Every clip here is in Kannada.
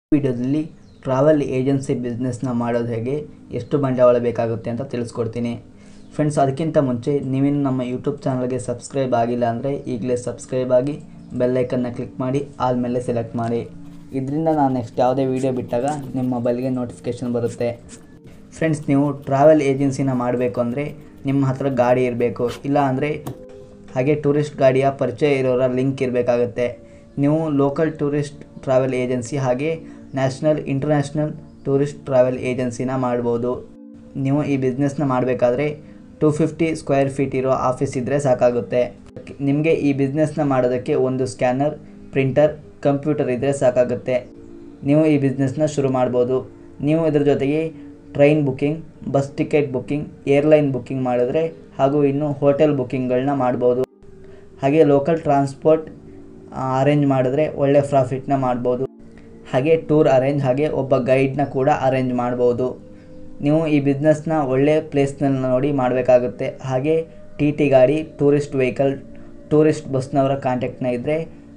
ವಿಡಿಯೋದಲ್ಲಿ ಟ್ರಾವೆಲ್ ಏಜೆನ್ಸಿ ಬಿಸ್ನೆಸ್ನ ಮಾಡೋದು ಹೇಗೆ ಎಷ್ಟು ಬಂಡವಾಳ ಬೇಕಾಗುತ್ತೆ ಅಂತ ತಿಳಿಸ್ಕೊಡ್ತೀನಿ ಫ್ರೆಂಡ್ಸ್ ಅದಕ್ಕಿಂತ ಮುಂಚೆ ನೀವಿನ್ನು ನಮ್ಮ ಯೂಟ್ಯೂಬ್ ಚಾನಲ್ಗೆ ಸಬ್ಸ್ಕ್ರೈಬ್ ಆಗಿಲ್ಲ ಅಂದರೆ ಈಗಲೇ ಸಬ್ಸ್ಕ್ರೈಬ್ ಆಗಿ ಬೆಲ್ಲೈಕನ್ನ ಕ್ಲಿಕ್ ಮಾಡಿ ಆಲ್ ಮೇಲೆ ಸೆಲೆಕ್ಟ್ ಮಾಡಿ ಇದರಿಂದ ನಾನು ನೆಕ್ಸ್ಟ್ ಯಾವುದೇ ವೀಡಿಯೋ ಬಿಟ್ಟಾಗ ನಿಮ್ಮ ಮೊಬೈಲ್ಗೆ ನೋಟಿಫಿಕೇಷನ್ ಬರುತ್ತೆ ಫ್ರೆಂಡ್ಸ್ ನೀವು ಟ್ರಾವೆಲ್ ಏಜೆನ್ಸಿನ ಮಾಡಬೇಕು ಅಂದರೆ ನಿಮ್ಮ ಹತ್ರ ಗಾಡಿ ಇರಬೇಕು ಇಲ್ಲ ಅಂದರೆ ಹಾಗೆ ಟೂರಿಸ್ಟ್ ಗಾಡಿಯ ಪರಿಚಯ ಇರೋರ ಲಿಂಕ್ ಇರಬೇಕಾಗುತ್ತೆ ನೀವು ಲೋಕಲ್ ಟೂರಿಸ್ಟ್ ಟ್ರಾವೆಲ್ ಏಜೆನ್ಸಿ ಹಾಗೆ ನ್ಯಾಷನಲ್ ಇಂಟರ್ನ್ಯಾಷನಲ್ ಟೂರಿಸ್ಟ್ ಟ್ರಾವೆಲ್ ಏಜೆನ್ಸಿನ ಮಾಡ್ಬೋದು ನೀವು ಈ ಬಿಸ್ನೆಸ್ನ ಮಾಡಬೇಕಾದ್ರೆ ಟೂ ಫಿಫ್ಟಿ ಸ್ಕ್ವೇರ್ ಫೀಟ್ ಇರೋ ಆಫೀಸ್ ಇದ್ದರೆ ಸಾಕಾಗುತ್ತೆ ನಿಮಗೆ ಈ ಬಿಸ್ನೆಸ್ನ ಮಾಡೋದಕ್ಕೆ ಒಂದು ಸ್ಕ್ಯಾನರ್ ಪ್ರಿಂಟರ್ ಕಂಪ್ಯೂಟರ್ ಇದ್ದರೆ ಸಾಕಾಗುತ್ತೆ ನೀವು ಈ ಬಿಸ್ನೆಸ್ನ ಶುರು ಮಾಡ್ಬೋದು ನೀವು ಇದ್ರ ಜೊತೆಗೆ train booking bus ticket booking airline booking ಮಾಡಿದ್ರೆ ಹಾಗೂ ಇನ್ನು ಹೋಟೆಲ್ ಬುಕ್ಕಿಂಗ್ಗಳನ್ನ ಮಾಡ್ಬೋದು ಹಾಗೆ ಲೋಕಲ್ ಟ್ರಾನ್ಸ್ಪೋರ್ಟ್ ಅರೇಂಜ್ ಮಾಡಿದ್ರೆ ಒಳ್ಳೆ ಪ್ರಾಫಿಟ್ನ ಮಾಡ್ಬೋದು ಹಾಗೆ ಟೂರ್ ಅರೇಂಜ್ ಹಾಗೆ ಒಬ್ಬ ಗೈಡ್ನ ಕೂಡ ಅರೇಂಜ್ ಮಾಡ್ಬೋದು ನೀವು ಈ ಬಿಸ್ನೆಸ್ನ ಒಳ್ಳೆ ಪ್ಲೇಸ್ನಲ್ಲಿ ನೋಡಿ ಮಾಡಬೇಕಾಗುತ್ತೆ ಹಾಗೆ ಟಿ ಟಿ ಗಾಡಿ ಟೂರಿಸ್ಟ್ ವೆಹಿಕಲ್ ಟೂರಿಸ್ಟ್ ಬಸ್ನವರ ಕಾಂಟ್ಯಾಕ್ಟ್ನ ಇದ್ದರೆ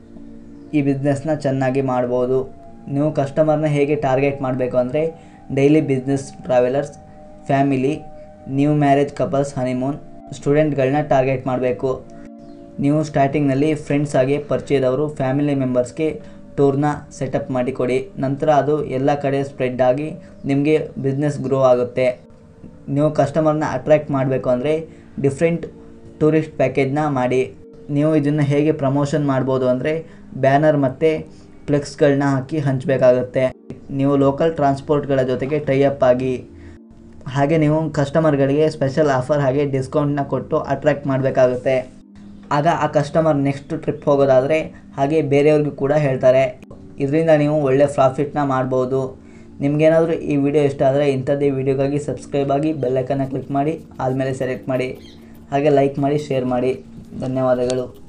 ಈ ಬಿಸ್ನೆಸ್ನ ಚೆನ್ನಾಗಿ ಮಾಡ್ಬೋದು ನೀವು ಕಸ್ಟಮರ್ನ ಹೇಗೆ ಟಾರ್ಗೆಟ್ ಮಾಡಬೇಕು ಅಂದರೆ daily business travellers family new marriage couples honeymoon ಸ್ಟೂಡೆಂಟ್ಗಳನ್ನ ಟಾರ್ಗೆಟ್ ಮಾಡಬೇಕು ನೀವು ಸ್ಟಾರ್ಟಿಂಗ್ನಲ್ಲಿ ಫ್ರೆಂಡ್ಸ್ ಆಗಿ ಪರಿಚಯದವರು ಫ್ಯಾಮಿಲಿ ಮೆಂಬರ್ಸ್ಗೆ ಟೂರ್ನ ಸೆಟಪ್ ಮಾಡಿಕೊಡಿ ನಂತರ ಅದು ಎಲ್ಲ ಕಡೆ ಸ್ಪ್ರೆಡ್ ಆಗಿ ನಿಮಗೆ ಬಿಸ್ನೆಸ್ ಗ್ರೋ ಆಗುತ್ತೆ ನೀವು ಕಸ್ಟಮರ್ನ ಅಟ್ರ್ಯಾಕ್ಟ್ ಮಾಡಬೇಕು ಅಂದರೆ ಡಿಫ್ರೆಂಟ್ ಟೂರಿಸ್ಟ್ ಪ್ಯಾಕೇಜ್ನ ಮಾಡಿ ನೀವು ಇದನ್ನು ಹೇಗೆ ಪ್ರಮೋಷನ್ ಮಾಡ್ಬೋದು ಅಂದರೆ ಬ್ಯಾನರ್ ಮತ್ತು ಫ್ಲೆಕ್ಸ್ಗಳನ್ನ ಹಾಕಿ ಹಂಚಬೇಕಾಗುತ್ತೆ ನೀವು ಲೋಕಲ್ ಟ್ರಾನ್ಸ್ಪೋರ್ಟ್ಗಳ ಜೊತೆಗೆ ಟೈಅಪ್ ಆಗಿ ಹಾಗೆ ನೀವು ಕಸ್ಟಮರ್ಗಳಿಗೆ ಸ್ಪೆಷಲ್ ಆಫರ್ ಹಾಗೆ ಡಿಸ್ಕೌಂಟ್ನ ಕೊಟ್ಟು ಅಟ್ರ್ಯಾಕ್ಟ್ ಮಾಡಬೇಕಾಗುತ್ತೆ ಆಗ ಆ ಕಸ್ಟಮರ್ ನೆಕ್ಸ್ಟ್ ಟ್ರಿಪ್ ಹೋಗೋದಾದರೆ ಹಾಗೆ ಬೇರೆಯವ್ರಿಗೂ ಕೂಡ ಹೇಳ್ತಾರೆ ಇದರಿಂದ ನೀವು ಒಳ್ಳೆ ಪ್ರಾಫಿಟ್ನ ಮಾಡ್ಬೋದು ನಿಮಗೇನಾದರೂ ಈ ವಿಡಿಯೋ ಇಷ್ಟ ಆದರೆ ಇಂಥದ್ದೇ ವಿಡಿಯೋಗಾಗಿ ಸಬ್ಸ್ಕ್ರೈಬ್ ಆಗಿ ಬೆಲ್ಲೈಕನ್ನ ಕ್ಲಿಕ್ ಮಾಡಿ ಆದಮೇಲೆ ಸೆಲೆಕ್ಟ್ ಮಾಡಿ ಹಾಗೆ ಲೈಕ್ ಮಾಡಿ ಶೇರ್ ಮಾಡಿ ಧನ್ಯವಾದಗಳು